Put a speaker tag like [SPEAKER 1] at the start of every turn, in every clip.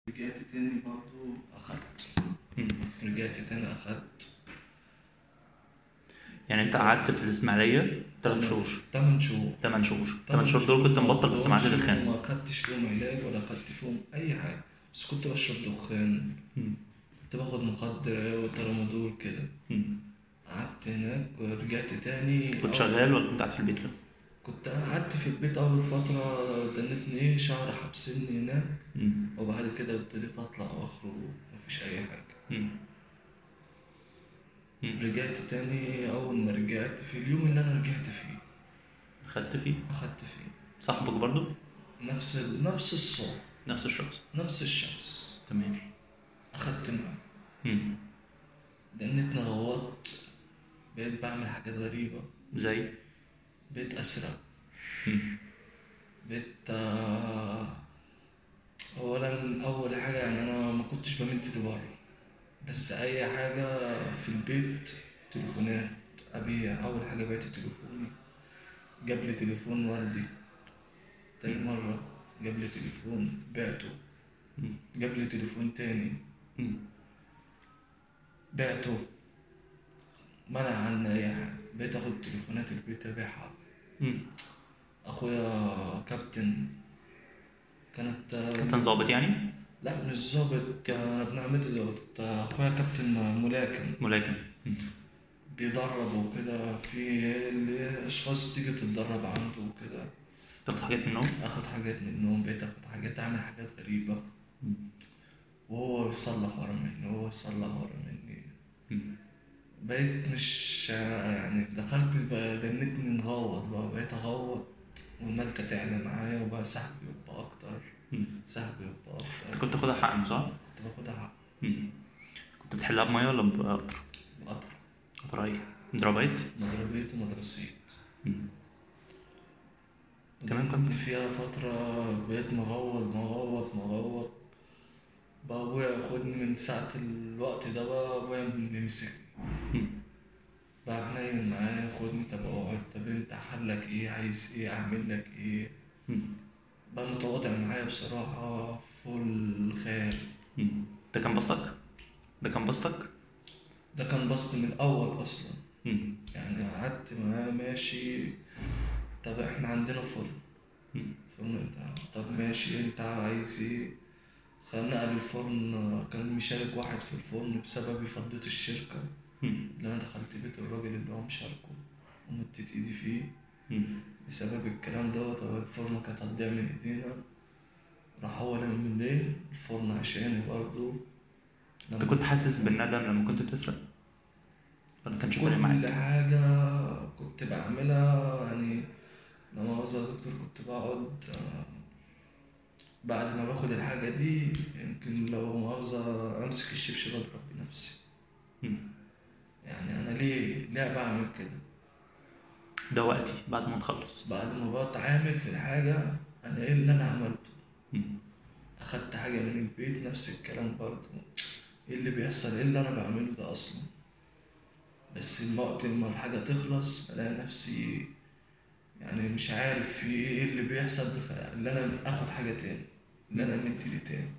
[SPEAKER 1] رجعت تاني برضو أخدت
[SPEAKER 2] مم.
[SPEAKER 1] رجعت تاني أخدت
[SPEAKER 2] يعني انت قعدت في الاسماعيليه ثلاث
[SPEAKER 1] تمن-
[SPEAKER 2] شهور
[SPEAKER 1] تمن شهور
[SPEAKER 2] ثمان شهور ثمان شهور دول كنت مبطل بس معاد الدخان
[SPEAKER 1] ما خدتش فيهم علاج ولا خدت فيهم أي حاجة بس كنت بشرب دخان
[SPEAKER 2] مم.
[SPEAKER 1] كنت باخد مخدر وترامادول كده
[SPEAKER 2] مم.
[SPEAKER 1] قعدت هناك ورجعت تاني
[SPEAKER 2] كنت
[SPEAKER 1] أول-
[SPEAKER 2] شغال ولا كنت قاعد في البيت كده؟
[SPEAKER 1] كنت قعدت في البيت أول فترة دنتني إيه شهر حبسني هناك
[SPEAKER 2] مم.
[SPEAKER 1] وبعد كده ابتديت أطلع وأخرج مفيش أي حاجة
[SPEAKER 2] مم. مم.
[SPEAKER 1] رجعت تاني أول ما رجعت في اليوم اللي أنا رجعت فيه
[SPEAKER 2] خدت فيه
[SPEAKER 1] أخدت فيه
[SPEAKER 2] صاحبك برضو
[SPEAKER 1] نفس ال- نفس الصوت
[SPEAKER 2] نفس الشخص
[SPEAKER 1] نفس الشخص
[SPEAKER 2] تمام
[SPEAKER 1] أخدت معاه
[SPEAKER 2] مم.
[SPEAKER 1] دنتنا غوطت بقيت بعمل حاجات غريبة
[SPEAKER 2] زي
[SPEAKER 1] بقيت أسرق
[SPEAKER 2] مم.
[SPEAKER 1] بقيت آه، أولا أول حاجة يعني أنا ما كنتش بمد إيدي بره بس أي حاجة في البيت تليفونات أبيع أول حاجة بعت تليفوني جاب لي تليفون والدي تاني مرة جاب لي تليفون بعته
[SPEAKER 2] مم.
[SPEAKER 1] جاب لي تليفون تاني
[SPEAKER 2] مم.
[SPEAKER 1] بعته منع عني أي حاجة بقيت آخد تليفونات البيت أبيعها
[SPEAKER 2] مم.
[SPEAKER 1] أخويا كابتن كانت
[SPEAKER 2] كان ظابط يعني
[SPEAKER 1] لا مش ظابط أنا ابن عمتي ظابط أخويا كابتن ملاكم
[SPEAKER 2] ملاكم مم.
[SPEAKER 1] بيدرب وكده في اللي أشخاص تيجي تتدرب عنده وكده
[SPEAKER 2] تاخد حاجات منهم
[SPEAKER 1] آخد حاجات منهم بقيت آخد حاجات أعمل حاجات غريبة
[SPEAKER 2] مم.
[SPEAKER 1] وهو يصلح ورا مني وهو يصلح ورا مني
[SPEAKER 2] مم.
[SPEAKER 1] بقيت مش يعني دخلت بقى دنتني نغوط بقى بقيت أغوط والمادة تعلى معايا وبقى سحبي يبقى أكتر
[SPEAKER 2] مم.
[SPEAKER 1] سحبي يبقى
[SPEAKER 2] انت
[SPEAKER 1] أكتر
[SPEAKER 2] كنت تاخدها حقن صح؟
[SPEAKER 1] كنت باخدها حق
[SPEAKER 2] مم. كنت بتحلها بميه ولا بقطر؟
[SPEAKER 1] بقطر
[SPEAKER 2] قطر ايه؟ درايت؟
[SPEAKER 1] مضربيت ومدرسيت
[SPEAKER 2] مم. تمام، كمل.
[SPEAKER 1] كنت فيها فترة بقيت مغوط مغوط مغوط بقى أبويا ياخدني من ساعة الوقت ده بقى أبويا بيمسكني
[SPEAKER 2] مم.
[SPEAKER 1] بقى حنين معايا ياخدني طب اقعد طب انت حلك ايه عايز ايه اعمل لك ايه
[SPEAKER 2] مم.
[SPEAKER 1] بقى متواضع معايا بصراحة فوق الخيال
[SPEAKER 2] مم. ده كان بسطك؟ ده كان بسطك؟
[SPEAKER 1] ده كان بسط من الأول أصلا
[SPEAKER 2] مم.
[SPEAKER 1] يعني قعدت معاه ماشي طب احنا عندنا فرن
[SPEAKER 2] مم.
[SPEAKER 1] فرن انت طب ماشي انت عايز ايه خلينا الفرن كان مشارك واحد في الفرن بسببي فضيت الشركة
[SPEAKER 2] مم.
[SPEAKER 1] اللي انا دخلت بيت الراجل اللي هو مشاركه ومديت ايدي فيه
[SPEAKER 2] مم.
[SPEAKER 1] بسبب الكلام دوت طب الفرن كانت هتضيع من ايدينا راح هو لم ليه الفرن عشاني برضه
[SPEAKER 2] انت كنت حاسس بالندم لما كنت بتسرق؟ ولا ما كانش فارق معاك؟
[SPEAKER 1] كل حاجة كنت بعملها يعني لما عاوز يا دكتور كنت بقعد آه، بعد ما باخد الحاجة دي يمكن لو مؤاخذة أمسك الشبشب أضرب بنفسي
[SPEAKER 2] مم.
[SPEAKER 1] يعني أنا ليه ليه بعمل كده
[SPEAKER 2] ده وقتي بعد ما تخلص
[SPEAKER 1] بعد ما بتعامل في الحاجة أنا إيه اللي أنا عملته
[SPEAKER 2] مم.
[SPEAKER 1] أخدت حاجة من البيت نفس الكلام برضه إيه اللي بيحصل إيه اللي أنا بعمله ده أصلا بس الوقت لما الحاجة تخلص بلاقي نفسي يعني مش عارف في إيه اللي بيحصل بخ... اللي أنا آخد حاجة تاني اللي أنا أمد إيدي تاني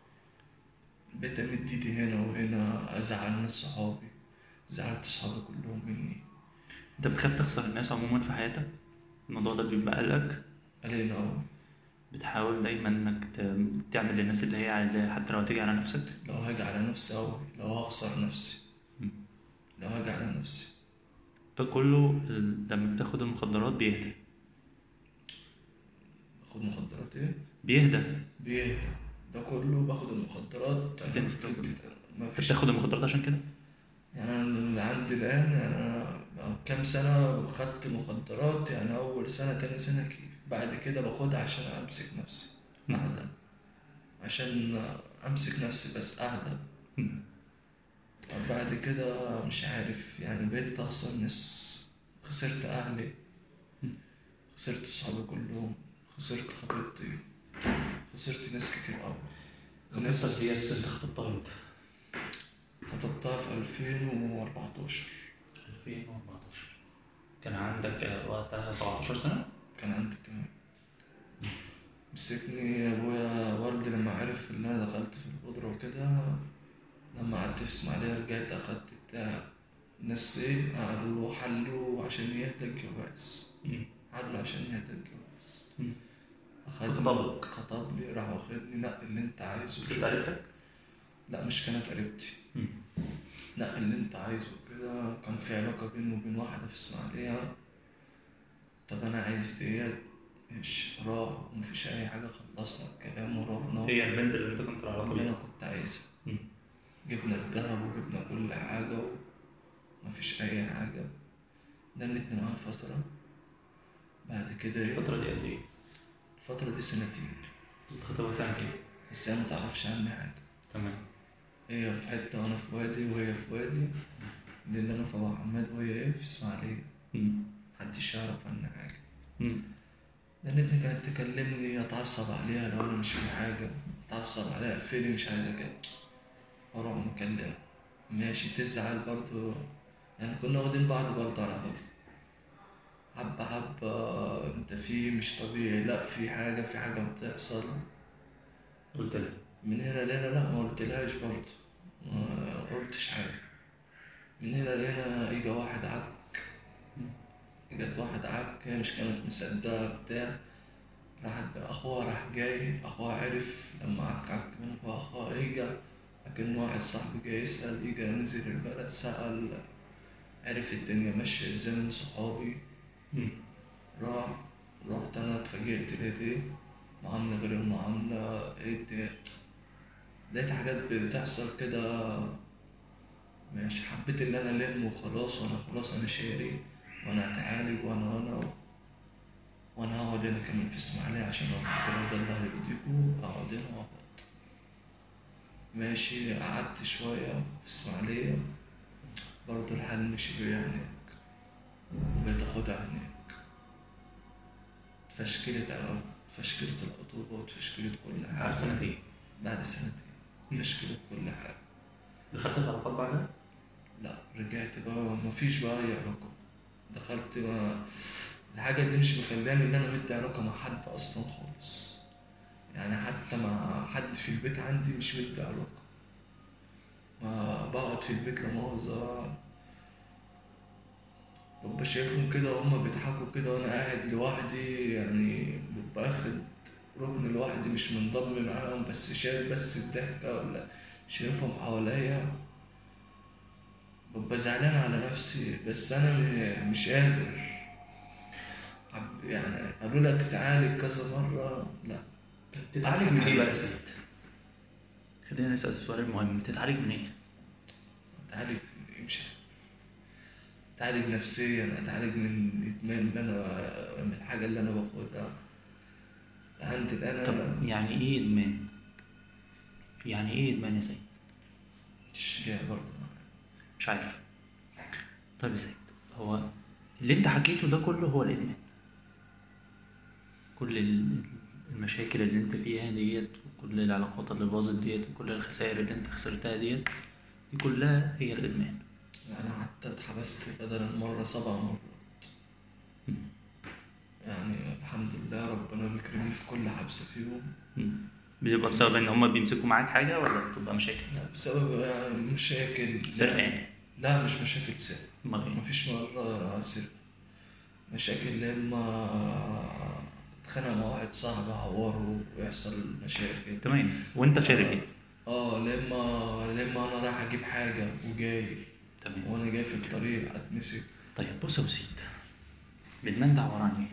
[SPEAKER 1] بقيت أمد إيدي هنا وهنا أزعل ناس صحابي زعلت صحابي كلهم مني
[SPEAKER 2] انت بتخاف تخسر الناس عموما في حياتك؟ الموضوع ده بيبقى قلقك؟
[SPEAKER 1] علينا أوي
[SPEAKER 2] بتحاول دايما انك ت- تعمل للناس اللي هي عايزاه حتى لو تيجي على نفسك؟
[SPEAKER 1] لو هاجي على نفسي أوي لو هخسر نفسي
[SPEAKER 2] مم.
[SPEAKER 1] لو هاجي على نفسي
[SPEAKER 2] ده كله ال- لما بتاخد المخدرات بيهدى
[SPEAKER 1] باخد مخدرات إيه؟
[SPEAKER 2] بيهدى
[SPEAKER 1] بيهدى ده كله باخد المخدرات عشان
[SPEAKER 2] تنسى
[SPEAKER 1] تبتدي- ما
[SPEAKER 2] انت
[SPEAKER 1] فيش
[SPEAKER 2] بتاخد المخدرات عشان كده؟
[SPEAKER 1] يعني انا اللي عندي الان يعني انا كام سنه خدت مخدرات يعني اول سنه تاني سنه كيف بعد كده باخدها عشان امسك نفسي
[SPEAKER 2] مم.
[SPEAKER 1] اهدى عشان امسك نفسي بس اهدى
[SPEAKER 2] مم.
[SPEAKER 1] بعد كده مش عارف يعني بقيت اخسر ناس خسرت اهلي
[SPEAKER 2] مم.
[SPEAKER 1] خسرت صحابي كلهم خسرت خطيبتي خسرت ناس كتير قوي
[SPEAKER 2] خطيبتك دي انت خطبتها امتى؟
[SPEAKER 1] خطبتها في 2014
[SPEAKER 2] 2014 كان عندك آه، وقتها 17 سنة؟
[SPEAKER 1] كان عندي تمام مسكني ابويا والدي لما عرف ان انا دخلت في اسماعيلية رجعت أخدت بتاع ناس إيه قعدوا حلوا عشان يهدى الجواز
[SPEAKER 2] مم.
[SPEAKER 1] حلوا عشان يهدى الجواز
[SPEAKER 2] مم.
[SPEAKER 1] أخدني
[SPEAKER 2] خطبك.
[SPEAKER 1] خطب لي راح واخدني نقل اللي أنت عايزه
[SPEAKER 2] كنت قريبتك؟
[SPEAKER 1] لا مش كانت قريبتي
[SPEAKER 2] مم.
[SPEAKER 1] نقل اللي أنت عايزه كده كان في علاقة بينه وبين واحدة في إسماعيلية طب أنا عايز ديت ماشي راح ومفيش أي حاجة خلصنا الكلام ورحنا
[SPEAKER 2] هي البنت اللي انت كنت رايح
[SPEAKER 1] اللي أنا كنت عايزها
[SPEAKER 2] مم.
[SPEAKER 1] جبنا الذهب وجبنا كل حاجة ومفيش أي حاجة دنت معاه فترة بعد كده إيه؟
[SPEAKER 2] الفترة دي قد ايه؟
[SPEAKER 1] الفترة دي سنتين
[SPEAKER 2] فضلت خطيبها سنتين
[SPEAKER 1] بس هي متعرفش عني حاجة
[SPEAKER 2] تمام
[SPEAKER 1] هي في حتة وأنا في وادي وهي في وادي اللي أنا في أبو حماد وهي إيه في إسماعيلية
[SPEAKER 2] مم.
[SPEAKER 1] محدش يعرف عني حاجة
[SPEAKER 2] مم.
[SPEAKER 1] لأنتني كانت تكلمني أتعصب عليها لو أنا مش في حاجة أتعصب عليها أقفلي مش عايزة كده أروح مكلمة ماشي تزعل برضو يعني كنا واخدين بعض برضو على فكرة حبة حبة أنت في مش طبيعي لأ في حاجة في حاجة بتحصل
[SPEAKER 2] قلت لها
[SPEAKER 1] من هنا لهنا لا ما قلتلهاش برضه ما قلتش حاجة من هنا لهنا اجا واحد عك جت واحد عك هي مش كانت مصدقة بتاع راح أخوها راح جاي أخوها عرف لما عك عك من أخوها أخوها اجا لكن واحد صاحبي جاي يسأل اجا نزل البلد سأل عرف الدنيا ماشية ازاي من صحابي
[SPEAKER 2] مم.
[SPEAKER 1] راح رحت انا اتفاجئت لقيت ايه معاملة غير المعاملة ايه الدنيا لقيت حاجات بتحصل كده ماشي حبيت اللي انا الم وخلاص وانا خلاص انا شاري وانا هتعالج وانا وانا وانا هقعد هنا كمان في اسماعيلية عشان ابقى كده وده اللي هيرضيكوا اقعد هنا واقعد ماشي قعدت شوية في اسماعيلية برضه الحال مشي بيا هناك وبقيت اخدها هناك اتفشكلت اتفشكلت الخطوبة واتفشكلت كل
[SPEAKER 2] بعد
[SPEAKER 1] حاجة
[SPEAKER 2] سنتين
[SPEAKER 1] بعد سنتين اتفشكلت كل حاجة
[SPEAKER 2] دخلت في علاقات بعدها؟
[SPEAKER 1] لا رجعت بقى مفيش بقى أي علاقة دخلت ما الحاجة دي مش مخلاني إن أنا مدي علاقة مع حد أصلا خالص يعني حتى مع حد في البيت عندي مش مدي علاقة ما بقعد في البيت لا مؤاخذة ببقى شايفهم كده وهما بيضحكوا كده وأنا قاعد لوحدي يعني ببقى آخد ركن لوحدي مش منضم معاهم بس شايف بس الضحكة ولا شايفهم حواليا ببقى زعلان على نفسي بس انا م- مش قادر عب- يعني قالوا لك تتعالج كذا مرة لا
[SPEAKER 2] بتتعالج من ايه بقى يا سيد؟ خلينا نسأل السؤال المهم بتتعالج من ايه؟
[SPEAKER 1] اتعالج مش اتعالج نفسيا اتعالج من الادمان اللي انا من الحاجة اللي انا باخدها عندي الان
[SPEAKER 2] طب
[SPEAKER 1] انا
[SPEAKER 2] يعني ايه ادمان؟ يعني ايه ادمان يا سيد؟
[SPEAKER 1] مش جاي برضه
[SPEAKER 2] مش عارف طيب يا سيد هو اللي انت حكيته ده كله هو الادمان كل ال- المشاكل اللي انت فيها ديت وكل العلاقات اللي باظت ديت وكل الخسائر اللي انت خسرتها ديت دي كلها هي الادمان
[SPEAKER 1] انا حتى اتحبست بدل المرة سبع مرات
[SPEAKER 2] مم.
[SPEAKER 1] يعني الحمد لله ربنا بيكرمني في كل حبسة فيهم
[SPEAKER 2] مم. بيبقى بسبب ان هما بيمسكوا معاك حاجه ولا بتبقى مشاكل
[SPEAKER 1] لا بسبب يعني مشاكل
[SPEAKER 2] سرقه يعني
[SPEAKER 1] لا مش مشاكل سرقة
[SPEAKER 2] امال ايه؟
[SPEAKER 1] مفيش مرة سرقة مشاكل لما اتخانق مع واحد صاحبي اعوره ويحصل مشاكل
[SPEAKER 2] تمام وانت شارب ايه؟
[SPEAKER 1] اه لما لما انا رايح اجيب حاجة وجاي
[SPEAKER 2] تمام
[SPEAKER 1] وانا جاي في الطريق اتمسك
[SPEAKER 2] طيب بص يا سيد الادمان ده عباره عن ايه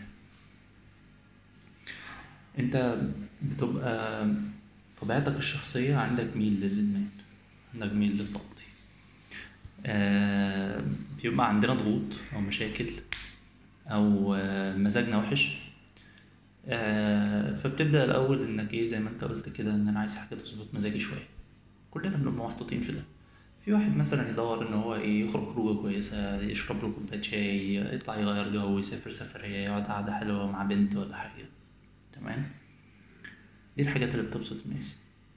[SPEAKER 2] انت بتبقى طبيعتك الشخصيه عندك ميل للادمان عندك ميل للتقطيع آه بيبقى عندنا ضغوط او مشاكل او آه مزاجنا وحش آه فبتبدا الاول انك ايه زي ما انت قلت كده ان انا عايز حاجه تظبط مزاجي شويه كلنا بنبقى محطوطين في ده في واحد مثلا يدور ان هو ايه يخرج خروجه كويسه يشرب له كوبايه شاي يطلع يغير جو يسافر سفريه يقعد قعده حلوه مع بنت ولا حاجه تمام دي الحاجات اللي بتبسط الناس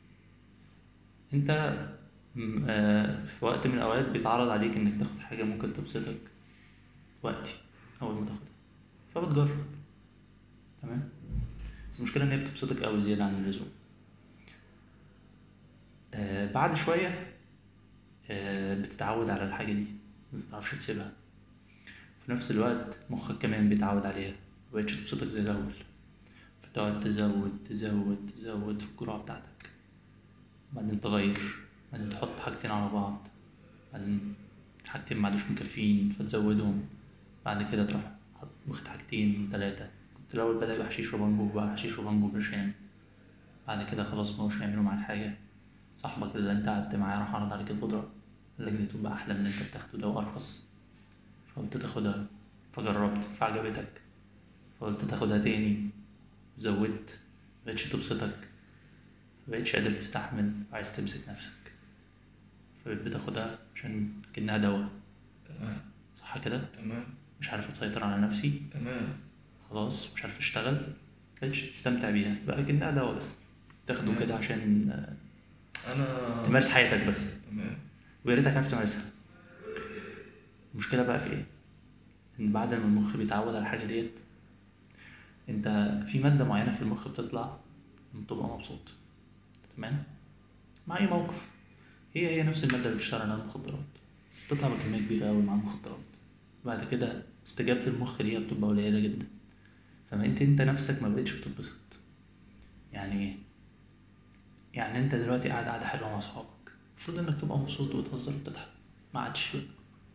[SPEAKER 2] انت م- آه، في وقت من الاوقات بيتعرض عليك انك تاخد حاجه ممكن تبسطك وقتي اول ما تاخدها فبتجرب تمام بس المشكله ان هي بتبسطك قوي زياده عن اللزوم آه بعد شويه آه، بتتعود على الحاجة دي مبتعرفش تسيبها في نفس الوقت مخك كمان بيتعود عليها مبقتش تبسطك زي الأول فتقعد تزود تزود تزود في الجرعة بتاعتك بعدين تغير بعدين تحط حاجتين على بعض بعدين حاجتين معدوش مكفيين فتزودهم بعد كده تروح حط واخد حاجتين تلاتة كنت الأول بدأ يبقى حشيش وبانجو بقى حشيش وبانجو برشام بعد كده خلاص مبقوش يعملوا معاك حاجة صاحبك اللي انت قعدت معاه راح عرض عليك البودرة قالك دي تبقى أحلى من اللي انت بتاخده ده وأرخص فقلت تاخدها فجربت فعجبتك فقلت تاخدها تاني زودت مبقتش تبسطك مبقتش قادر تستحمل وعايز تمسك نفسك فبقيت بتاخدها عشان كأنها دوا
[SPEAKER 1] تمام
[SPEAKER 2] صح كده
[SPEAKER 1] تمام
[SPEAKER 2] مش عارف اسيطر على نفسي
[SPEAKER 1] تمام
[SPEAKER 2] خلاص مش عارف اشتغل مبقتش تستمتع بيها بقى كأنها دوا بس تاخده كده عشان آه،
[SPEAKER 1] انا
[SPEAKER 2] تمارس حياتك بس
[SPEAKER 1] تمام
[SPEAKER 2] ويا ريتك عارف تمارسها المشكلة بقى في ايه؟ ان بعد ما المخ بيتعود على الحاجة ديت انت في مادة معينة في المخ بتطلع لما تبقى مبسوط تمام؟ مع اي موقف هي هي نفس المادة اللي بتشتغل عليها المخدرات بس بتطلع بكمية كبيرة أوي مع المخدرات بعد كده استجابة المخ ليها بتبقى قليلة جدا فما انت انت نفسك ما بقتش بتتبسط يعني ايه؟ يعني انت دلوقتي قاعد قاعدة حلوة مع اصحابك المفروض انك تبقى مبسوط وتهزر وتضحك ما عادش كده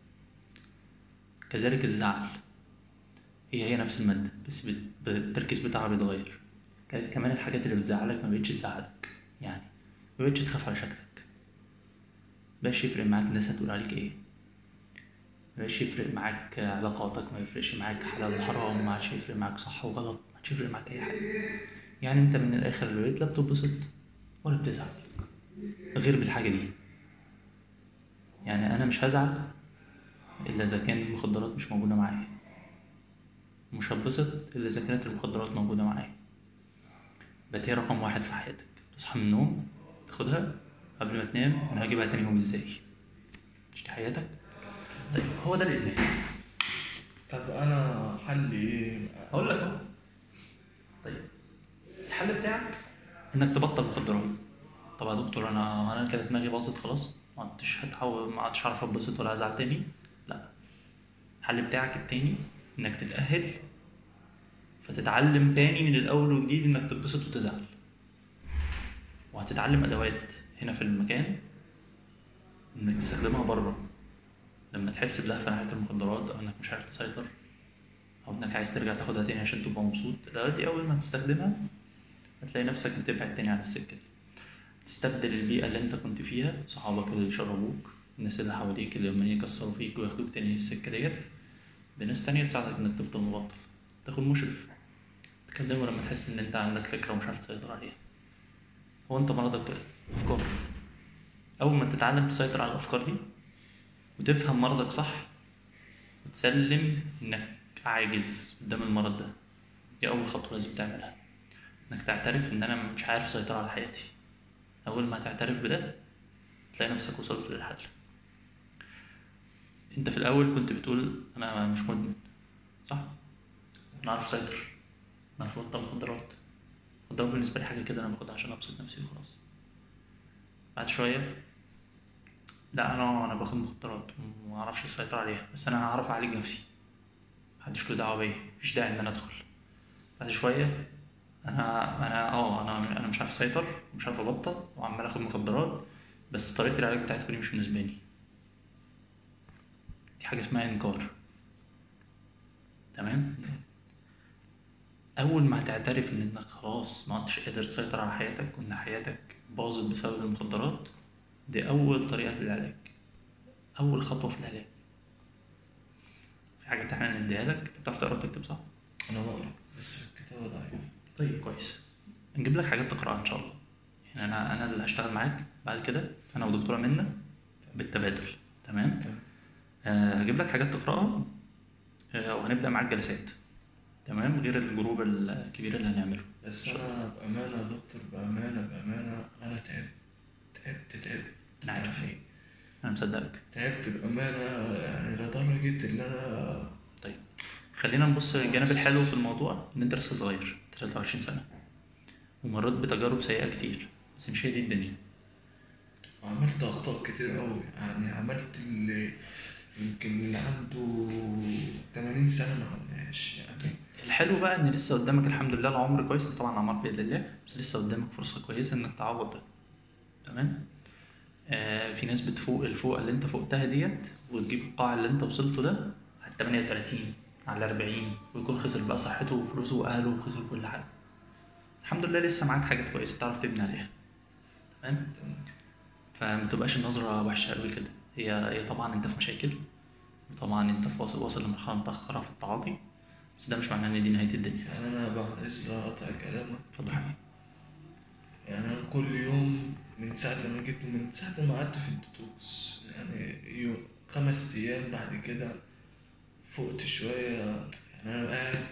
[SPEAKER 2] كذلك الزعل هي هي نفس المادة بس بت- التركيز بتاعها بيتغير ك- كمان الحاجات اللي بتزعلك ما بقتش تزعلك يعني ما بقتش تخاف على شكلك مبقاش يفرق معاك الناس هتقول عليك ايه مبقاش يفرق معاك علاقاتك ما يفرقش معاك حلال وحرام ما عادش يفرق معاك صح وغلط ما عادش يفرق معاك اي حاجة يعني انت من الاخر اللي بقيت لا بتتبسط ولا بتزعل غير بالحاجة دي يعني انا مش هزعل الا اذا كان المخدرات مش موجودة معايا مش هتبسط الا اذا كانت المخدرات موجودة معايا بقت هي رقم واحد في حياتك تصحى من النوم تاخدها قبل ما تنام انا هجيبها تاني يوم ازاي مش دي حياتك طيب هو ده الادمان
[SPEAKER 1] طب انا حلي ايه
[SPEAKER 2] هقول لك اهو طيب الحل بتاعك انك تبطل مخدرات طب يا دكتور انا انا كده دماغي باظت خلاص ما عدتش هتحول ما عدتش هعرف اتبسط ولا ازعل تاني لا الحل بتاعك التاني انك تتأهل فتتعلم تاني من الاول وجديد انك تتبسط وتزعل وهتتعلم ادوات هنا في المكان انك تستخدمها بره لما تحس بلهفة ناحية المخدرات او انك مش عارف تسيطر او انك عايز ترجع تاخدها تاني عشان تبقى مبسوط الادوات دي اول ما تستخدمها هتلاقي نفسك بتبعد تاني عن السكة دي تستبدل البيئة اللي انت كنت فيها صحابك اللي يشربوك الناس اللي حواليك اللي لما يكسروا فيك وياخدوك تاني السكة ديت بناس تانية تساعدك انك تفضل مبطل تاخد مشرف تكلمه لما تحس ان انت عندك فكرة ومش عارف تسيطر عليها هو انت مرضك كده افكار اول ما تتعلم تسيطر على الافكار دي وتفهم مرضك صح وتسلم انك عاجز قدام المرض ده دي اول خطوة لازم تعملها انك تعترف ان انا مش عارف اسيطر على حياتي اول ما تعترف بده تلاقي نفسك وصلت للحل انت في الاول كنت بتقول انا مش مدمن صح انا عارف اسيطر انا عارف ابطل مخدرات المخدرات بالنسبه لي حاجه كده انا باخدها عشان ابسط نفسي وخلاص بعد شويه لا انا انا باخد مخدرات وما اعرفش اسيطر عليها بس انا هعرف اعالج نفسي محدش له دعوه بيا مفيش داعي ان انا ادخل بعد شويه انا انا اه انا انا مش عارف اسيطر مش عارف ابطل وعمال اخد مخدرات بس طريقه العلاج بتاعتكم دي مش مناسباني دي حاجه اسمها انكار تمام اول ما هتعترف ان انك خلاص ما عدتش قادر تسيطر على حياتك وان حياتك باظت بسبب المخدرات دي اول طريقه للعلاج اول خطوه في العلاج في حاجه احنا نديها لك انت بتعرف تقرا وتكتب صح
[SPEAKER 1] انا بقرا بس الكتابة ضعيفة
[SPEAKER 2] طيب كويس نجيب لك حاجات تقراها ان شاء الله يعني انا انا اللي هشتغل معاك بعد كده انا ودكتوره منى بالتبادل تمام
[SPEAKER 1] تمام.
[SPEAKER 2] آه هجيب لك حاجات تقراها آه وهنبدا معاك جلسات تمام غير الجروب الكبير اللي هنعمله
[SPEAKER 1] بس انا بامانه يا دكتور بامانه بامانه انا تعبت تعبت تعبت
[SPEAKER 2] أنا عارف.
[SPEAKER 1] يعني
[SPEAKER 2] انا مصدقك
[SPEAKER 1] تعبت بامانه يعني لدرجه ان انا
[SPEAKER 2] طيب خلينا نبص الجانب الحلو في الموضوع ان انت لسه صغير 23 سنه ومريت بتجارب سيئه كتير بس مش هي دي الدنيا
[SPEAKER 1] وعملت أخطاء كتير أوي يعني عملت اللي يمكن اللي عنده 80 سنة ما عملهاش يعني
[SPEAKER 2] الحلو بقى ان لسه قدامك الحمد لله العمر كويس انت طبعا عمر باذن الله بس لسه قدامك فرصه كويسه انك تعوض ده تمام آه في ناس بتفوق الفوقه اللي انت فوقتها ديت وتجيب القاع اللي انت وصلته ده على 38 على 40 ويكون خسر بقى صحته وفلوسه واهله وخسر كل حاجه الحمد لله لسه معاك حاجات كويسه تعرف تبني عليها تمام فما تبقاش النظره وحشه قوي كده هي هي طبعا انت في مشاكل وطبعا انت في واصل واصل لمرحله متاخره في التعاطي بس ده مش معناه ان دي نهايه الدنيا
[SPEAKER 1] يعني أنا بعد إذن أقطع كلامك
[SPEAKER 2] اتفضل يا حبيبي
[SPEAKER 1] يعني أنا كل يوم من ساعة ما جيت من ساعة ما قعدت في الديتوكس يعني يوم خمس أيام بعد كده فقت شوية يعني أنا قاعد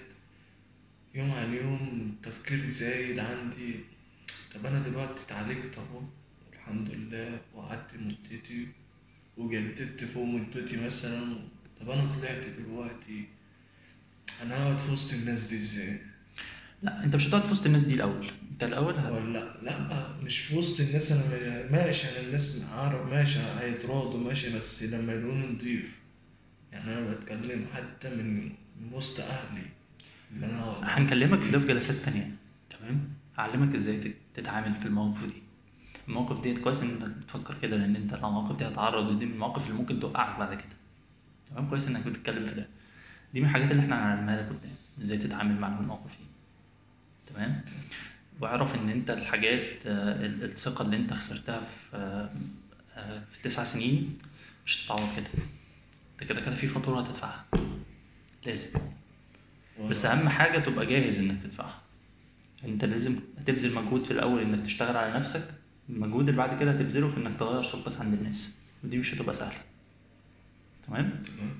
[SPEAKER 1] يوم عن يوم تفكيري زايد عندي طب أنا دلوقتي اتعالجت أهو الحمد لله وقعدت مدتي وجددت فوق مدتي مثلا طب أنا طلعت دلوقتي أنا هقعد في وسط الناس دي إزاي؟
[SPEAKER 2] لا انت مش هتقعد في وسط الناس دي الاول انت الاول هت...
[SPEAKER 1] ولا لا مش في وسط الناس انا ماشي انا الناس عرب ماشي هيتراضوا ماشي بس لما يلاقوني نضيف يعني انا بتكلم حتى من من وسط اهلي اللي انا هقعد
[SPEAKER 2] هنكلمك في ده في جلسات تانية تمام هعلمك ازاي تت- تتعامل في المواقف دي المواقف ديت كويس ان انت بتفكر كده لان انت لو المواقف دي هتعرض ودي من المواقف اللي ممكن توقعك بعد كده تمام كويس انك بتتكلم في ده دي من الحاجات اللي احنا هنعلمها لك قدام ازاي تتعامل مع المواقف دي تمام واعرف ان انت الحاجات آه، ال- الثقه اللي انت خسرتها في آه، آه، في تسع سنين مش هتتعوض كده انت كده كده في فاتوره هتدفعها لازم
[SPEAKER 1] وأنا-
[SPEAKER 2] بس اهم حاجه تبقى جاهز انك تدفعها انت لازم هتبذل مجهود في الاول انك تشتغل على نفسك المجهود اللي بعد كده هتبذله في انك تغير صورتك عند الناس ودي مش هتبقى سهله تمام
[SPEAKER 1] تمام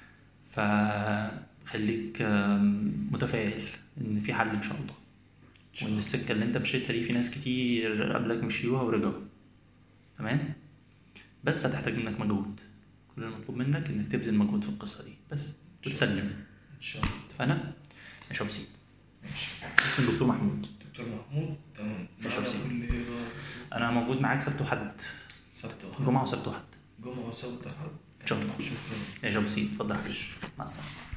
[SPEAKER 2] فخليك آم، متفائل ان في حل ان شاء الله وان السكه اللي انت مشيتها دي في ناس كتير قبلك مشيوها ورجعوا تمام بس هتحتاج منك مجهود كل المطلوب منك انك تبذل مجهود في القصه دي بس وتسلم
[SPEAKER 1] ان شاء الله
[SPEAKER 2] اتفقنا مش هوسيب
[SPEAKER 1] ماشي
[SPEAKER 2] اسم الدكتور محمود
[SPEAKER 1] دكتور محمود تمام
[SPEAKER 2] مش
[SPEAKER 1] معانا
[SPEAKER 2] هسيب.
[SPEAKER 1] كل ايه بقى
[SPEAKER 2] انا موجود معاك سبت وحد
[SPEAKER 1] سبت وحد
[SPEAKER 2] جمعه وسبت وحد
[SPEAKER 1] جمعة وسبت وحد
[SPEAKER 2] ان شاء الله
[SPEAKER 1] شكرا
[SPEAKER 2] يا جابوسين اتفضل يا حبيبي مع السلامه